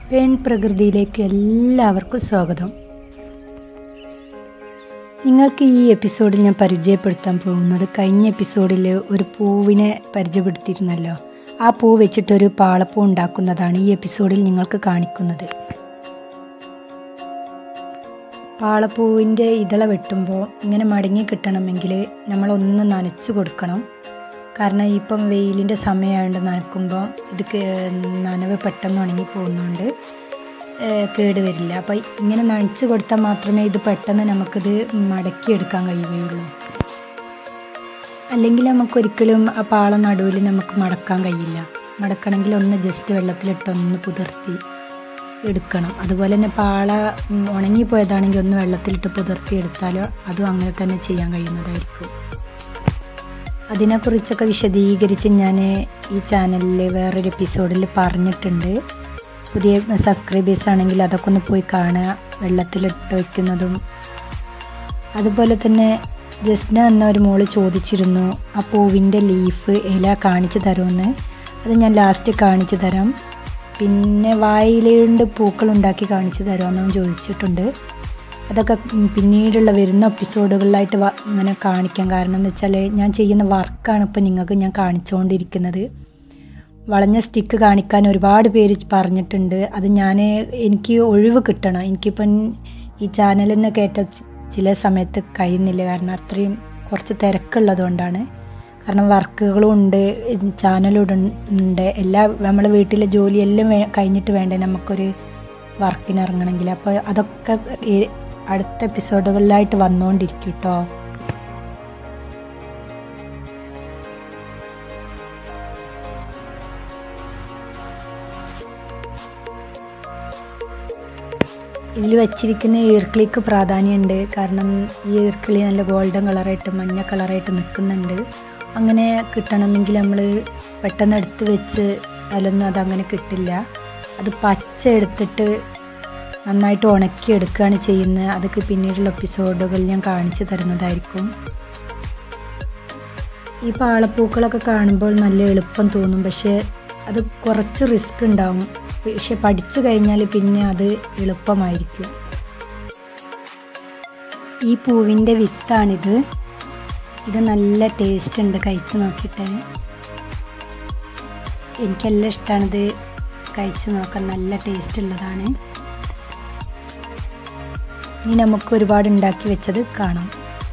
പെൺ പ്രകൃതിയിലേക്ക് എല്ലാവർക്കും സ്വാഗതം നിങ്ങൾക്ക് ഈ എപ്പിസോഡിൽ ഞാൻ പരിചയപ്പെടുത്താൻ പോകുന്നത് കഴിഞ്ഞ എപ്പിസോഡിൽ ഒരു പൂവിനെ പരിചയപ്പെടുത്തിയിരുന്നല്ലോ ആ പൂ വെച്ചിട്ടൊരു പാളപ്പൂ ഉണ്ടാക്കുന്നതാണ് ഈ എപ്പിസോഡിൽ നിങ്ങൾക്ക് കാണിക്കുന്നത് പാളപ്പൂവിൻ്റെ ഇതള വെട്ടുമ്പോൾ ഇങ്ങനെ മടങ്ങി കിട്ടണമെങ്കിൽ നമ്മളൊന്ന് നനച്ച് കൊടുക്കണം കാരണം ഇപ്പം വെയിലിൻ്റെ സമയമായതുകൊണ്ട് നനക്കുമ്പോൾ ഇത് കേ- നനവ് പെട്ടെന്ന് ഉണങ്ങി പോകുന്നതുകൊണ്ട് ഏഹ് കേട് വരില്ല അപ്പോൾ ഇങ്ങനെ നനച്ച് കൊടുത്താൽ മാത്രമേ ഇത് പെട്ടെന്ന് നമുക്കിത് മടക്കിയെടുക്കാൻ കഴിയുകയുള്ളൂ അല്ലെങ്കിൽ നമുക്കൊരിക്കലും ആ പാള നടുവിൽ നമുക്ക് മടക്കാൻ കഴിയില്ല മടക്കണമെങ്കിൽ ഒന്ന് ജസ്റ്റ് വെള്ളത്തിലിട്ടൊന്ന് കുതിർത്തി എടുക്കണം അതുപോലെ തന്നെ പാള ഉം, ഉണങ്ങിപ്പോയതാണെങ്കിൽ ഒന്ന് വെള്ളത്തിലിട്ട് പുതിർത്തി എടുത്താലോ അതും അങ്ങനെ തന്നെ ചെയ്യാൻ കഴിയുന്നതായിരിക്കും അതിനെക്കുറിച്ചൊക്കെ വിശദീകരിച്ച് ഞാൻ ഈ ചാനലിൽ വേറൊരു എപ്പിസോഡിൽ പറഞ്ഞിട്ടുണ്ട് പുതിയ സബ്സ്ക്രൈബേഴ്സ് ആണെങ്കിൽ അതൊക്കെ ഒന്ന് പോയി കാണുക വെള്ളത്തിലിട്ട് വയ്ക്കുന്നതും അതുപോലെ തന്നെ ജസ്ന എന്ന ഒരു മോള് ചോദിച്ചിരുന്നു ആ പൂവിൻ്റെ ലീഫ് ഇല കാണിച്ചു തരുമെന്ന് അത് ഞാൻ ലാസ്റ്റ് കാണിച്ചു തരാം പിന്നെ വായിലുണ്ട് പൂക്കൾ ഉണ്ടാക്കി കാണിച്ചു തരുമെന്നും ചോദിച്ചിട്ടുണ്ട് അതൊക്കെ ഉം പിന്നീടുള്ള വരുന്ന എപ്പിസോഡുകളിലായിട്ട് വ- ഇങ്ങനെ കാണിക്കാം കാരണം എന്ന് വെച്ചാൽ ഞാൻ ചെയ്യുന്ന വർക്കാണ് ഇപ്പോൾ നിങ്ങൾക്ക് ഞാൻ കാണിച്ചുകൊണ്ടിരിക്കുന്നത് വളഞ്ഞ സ്റ്റിക്ക് കാണിക്കാൻ ഒരുപാട് പേര് പറഞ്ഞിട്ടുണ്ട് അത് ഞാൻ എനിക്ക് ഒഴിവ് കിട്ടണം എനിക്കിപ്പം ഈ ചാനൽ തന്നെ കേട്ട ചി- ചില സമയത്ത് കഴിയുന്നില്ല കാരണം അത്രയും കുറച്ച് തിരക്കുള്ളതുകൊണ്ടാണ് കാരണം വർക്കുകളും ഉണ്ട് ചാനലും ഉണ്ട് എല്ലാ നമ്മളെ വീട്ടിലെ ജോലിയെല്ലാം വേ- കഴിഞ്ഞിട്ട് വേണ്ടേ നമുക്കൊരു വർക്കിന് ഇറങ്ങണമെങ്കിൽ അപ്പോൾ അതൊക്കെ ഈ അടുത്ത എപ്പിസോഡുകളിലായിട്ട് വന്നുകൊണ്ടിരിക്കും കേട്ടോ ഇതിൽ വച്ചിരിക്കുന്ന ഈർക്കിളിക്ക് പ്രാധാന്യമുണ്ട് കാരണം ഈ ഈർക്കിളി നല്ല ഗോൾഡൻ കളറായിട്ട് മഞ്ഞ കളറായിട്ട് നിൽക്കുന്നുണ്ട് അങ്ങനെ കിട്ടണമെങ്കിൽ നമ്മൾ പെട്ടെന്ന് എടുത്ത് വെച്ച് അലൊന്നും അതങ്ങനെ കിട്ടില്ല അത് പച്ച എടുത്തിട്ട് നന്നായിട്ട് ഉണക്കി എടുക്കുകയാണ് ചെയ്യുന്നത് അതൊക്കെ പിന്നീടുള്ള എപ്പിസോഡുകൾ ഞാൻ കാണിച്ചു തരുന്നതായിരിക്കും ഈ പാളപ്പൂക്കളൊക്കെ കാണുമ്പോൾ നല്ല എളുപ്പം തോന്നും പക്ഷേ അത് കുറച്ച് റിസ്ക് ഉണ്ടാവും പക്ഷെ പഠിച്ചു കഴിഞ്ഞാൽ പിന്നെ അത് എളുപ്പമായിരിക്കും ഈ പൂവിൻ്റെ വിത്താണിത് ഇത് നല്ല ടേസ്റ്റ് ഉണ്ട് കഴിച്ച് നോക്കിയിട്ട് എനിക്കെല്ലാം ഇഷ്ടമാണിത് കഴിച്ച് നോക്കാൻ നല്ല ടേസ്റ്റ് ഉള്ളതാണ് ഇനി നമുക്ക് ഒരുപാട് ഉണ്ടാക്കി വെച്ചത് കാണാം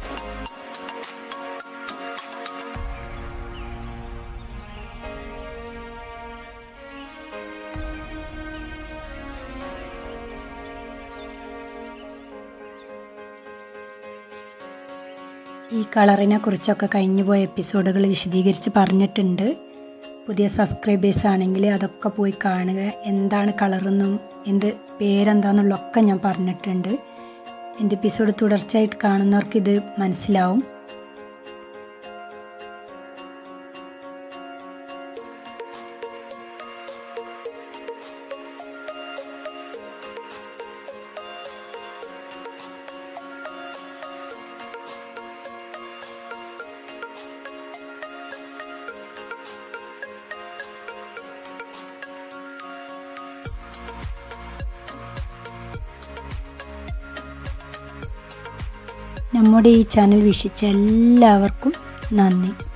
ഈ കളറിനെ കുറിച്ചൊക്കെ കഴിഞ്ഞു പോയ എപ്പിസോഡുകൾ വിശദീകരിച്ച് പറഞ്ഞിട്ടുണ്ട് പുതിയ സബ്സ്ക്രൈബേഴ്സ് ആണെങ്കിൽ അതൊക്കെ പോയി കാണുക എന്താണ് കളറെന്നും എന്ത് പേരെന്താണെന്നുള്ളതൊക്കെ ഞാൻ പറഞ്ഞിട്ടുണ്ട് എൻ്റെ എപ്പിസോഡ് തുടർച്ചയായിട്ട് കാണുന്നവർക്ക് ഇത് മനസ്സിലാവും നമ്മുടെ ഈ ചാനൽ വീക്ഷിച്ച എല്ലാവർക്കും നന്ദി